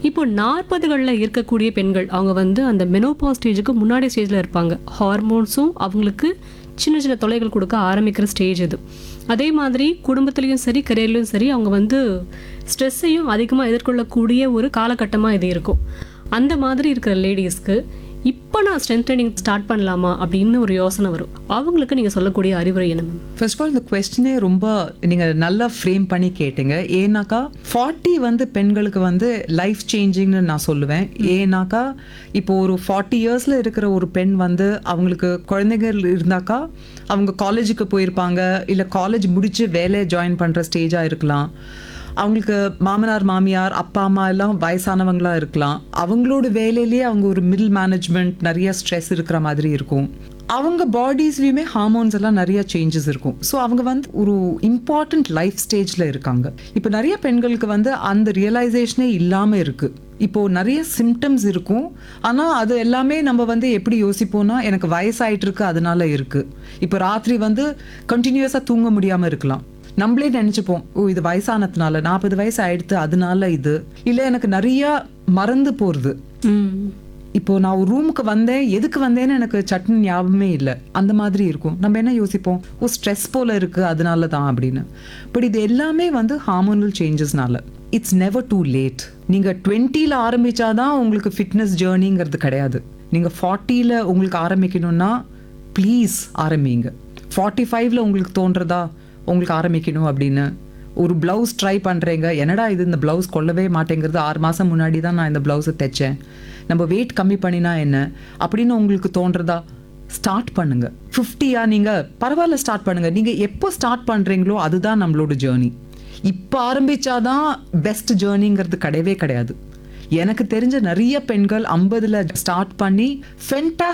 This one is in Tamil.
இப்போ நாற்பதுகளில் இருக்கக்கூடிய பெண்கள் அவங்க வந்து அந்த மெனோபா ஸ்டேஜுக்கு முன்னாடி ஸ்டேஜில் இருப்பாங்க ஹார்மோன்ஸும் அவங்களுக்கு சின்ன சின்ன தொலைகள் கொடுக்க ஆரம்பிக்கிற ஸ்டேஜ் இது அதே மாதிரி குடும்பத்துலேயும் சரி கரியர்லேயும் சரி அவங்க வந்து ஸ்ட்ரெஸ்ஸையும் அதிகமாக எதிர்கொள்ளக்கூடிய ஒரு காலகட்டமாக இது இருக்கும் அந்த மாதிரி இருக்கிற லேடிஸ்க்கு இப்போ நான் ஸ்ட்ரென்த் ட்ரைனிங் ஸ்டார்ட் பண்ணலாமா அப்படின்னு ஒரு யோசனை வரும் அவங்களுக்கு நீங்கள் சொல்லக்கூடிய அறிவுரை என்ன மேம் ஃபர்ஸ்ட் ஆஃப் ஆல் இந்த கொஸ்டினே ரொம்ப நீங்கள் நல்லா ஃப்ரேம் பண்ணி கேட்டீங்க ஏன்னாக்கா ஃபார்ட்டி வந்து பெண்களுக்கு வந்து லைஃப் சேஞ்சிங்னு நான் சொல்லுவேன் ஏன்னாக்கா இப்போ ஒரு ஃபார்ட்டி இயர்ஸில் இருக்கிற ஒரு பெண் வந்து அவங்களுக்கு குழந்தைங்க இருந்தாக்கா அவங்க காலேஜுக்கு போயிருப்பாங்க இல்லை காலேஜ் முடிச்சு வேலையை ஜாயின் பண்ணுற ஸ்டேஜாக இருக்கலாம் அவங்களுக்கு மாமனார் மாமியார் அப்பா அம்மா எல்லாம் வயசானவங்களா இருக்கலாம் அவங்களோட வேலையிலேயே அவங்க ஒரு மிடில் மேனேஜ்மெண்ட் நிறைய ஸ்ட்ரெஸ் இருக்கிற மாதிரி இருக்கும் அவங்க பாடிஸ்லயுமே ஹார்மோன்ஸ் எல்லாம் நிறைய சேஞ்சஸ் இருக்கும் ஸோ அவங்க வந்து ஒரு இம்பார்ட்டன்ட் லைஃப் ஸ்டேஜ்ல இருக்காங்க இப்போ நிறைய பெண்களுக்கு வந்து அந்த ரியலைசேஷனே இல்லாம இருக்கு இப்போ நிறைய சிம்டம்ஸ் இருக்கும் ஆனா அது எல்லாமே நம்ம வந்து எப்படி யோசிப்போம்னா எனக்கு வயசாயிட்டு இருக்கு அதனால இருக்கு இப்போ ராத்திரி வந்து கண்டினியூஸா தூங்க முடியாம இருக்கலாம் நம்மளே நினைச்சுப்போம் ஓ இது வயசானதுனால நாற்பது வயசு ஆயிடுத்து அதனால இது இல்லை எனக்கு நிறைய மறந்து போறது ம் இப்போ நான் ஒரு ரூமுக்கு வந்தேன் எதுக்கு வந்தேன்னு எனக்கு சட்னி ஞாபகமே இல்லை அந்த மாதிரி இருக்கும் நம்ம என்ன யோசிப்போம் ஓ ஸ்ட்ரெஸ் போல இருக்கு அதனால தான் அப்படின்னு பட் இது எல்லாமே வந்து ஹார்மோனல் சேஞ்சஸ்னால இட்ஸ் நெவர் டூ லேட் நீங்க டுவெண்ட்டியில் ஆரம்பிச்சாதான் உங்களுக்கு ஃபிட்னஸ் ஜேர்னிங்கிறது கிடையாது நீங்க ஃபார்ட்டியில் உங்களுக்கு ஆரம்பிக்கணும்னா ப்ளீஸ் ஆரம்பிங்க ஃபார்ட்டி ஃபைவ்ல உங்களுக்கு தோன்றதா உங்களுக்கு ஆரம்பிக்கணும் அப்படின்னு ஒரு ப்ளவுஸ் ட்ரை பண்ணுறீங்க என்னடா இது இந்த ப்ளவுஸ் கொள்ளவே மாட்டேங்கிறது ஆறு மாதம் முன்னாடி தான் நான் இந்த ப்ளவுஸை தைச்சேன் நம்ம வெயிட் கம்மி பண்ணினா என்ன அப்படின்னு உங்களுக்கு தோன்றதா ஸ்டார்ட் பண்ணுங்க ஃபிஃப்டியா நீங்கள் பரவாயில்ல ஸ்டார்ட் பண்ணுங்க நீங்கள் எப்போ ஸ்டார்ட் பண்ணுறீங்களோ அதுதான் நம்மளோட ஜேர்னி இப்போ ஆரம்பிச்சாதான் பெஸ்ட் ஜேர்னிங்கிறது கிடையவே கிடையாது எனக்கு தெரிஞ்ச நிறைய பெண்கள் ஐம்பதுல ஸ்டார்ட் பண்ணி ஃபென்டாஸ்டிக்